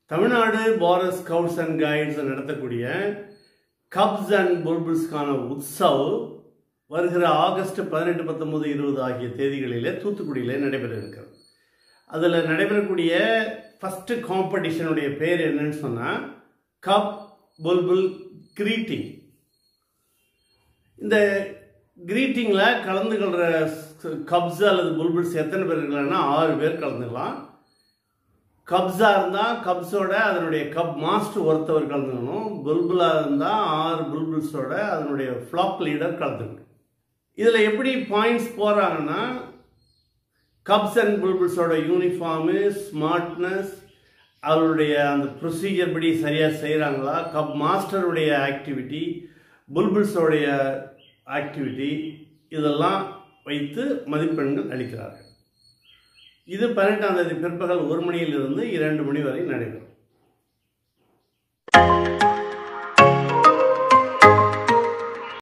Tamil Nadu Bharat scouts and guides நடத்தக்கூடிய cubs and புல்புல்ஸ்க்கான உற்சவ் வருகிற ஆகஸ்ட் பதினெட்டு பத்தொன்பது இருபது ஆகிய தேதிகளிலே தூத்துக்குடியிலே நடைபெற இருக்கிறது அதில் நடைபெறக்கூடிய ஃபஸ்ட்டு காம்படிஷனுடைய பேர் என்னன்னு சொன்னால் கப் புல்புல் கிரீட்டிங் இந்த கிரீட்டிங்கில் கலந்துக்கிற கப்ஸ் அல்லது புல்புல்ஸ் எத்தனை பேர் இருக்கலாம்னா ஆறு பேர் கலந்துக்கலாம் கப்ஸாக இருந்தால் கப்ஸோட அதனுடைய கப் மாஸ்டர் ஒருத்தவர் கலந்துக்கணும் புல்புலாக இருந்தால் ஆறு புல்புல்ஸோட அதனுடைய ஃப்ளாக் லீடர் கலந்துக்கணும் இதில் எப்படி பாயிண்ட்ஸ் போகிறாங்கன்னா கப்ஸ் அண்ட் புல்புல்ஸோட யூனிஃபார்மு ஸ்மார்ட்னஸ் அவருடைய அந்த ப்ரொசீஜர் படி சரியாக செய்கிறாங்களா கப் மாஸ்டருடைய ஆக்டிவிட்டி புல்புல்ஸோடைய ஆக்டிவிட்டி இதெல்லாம் வைத்து மதிப்பெண்கள் அளிக்கிறார்கள் இது பதினெட்டாம் தேதி பிற்பகல் ஒரு மணியிலிருந்து இரண்டு மணி வரை நடைபெறும்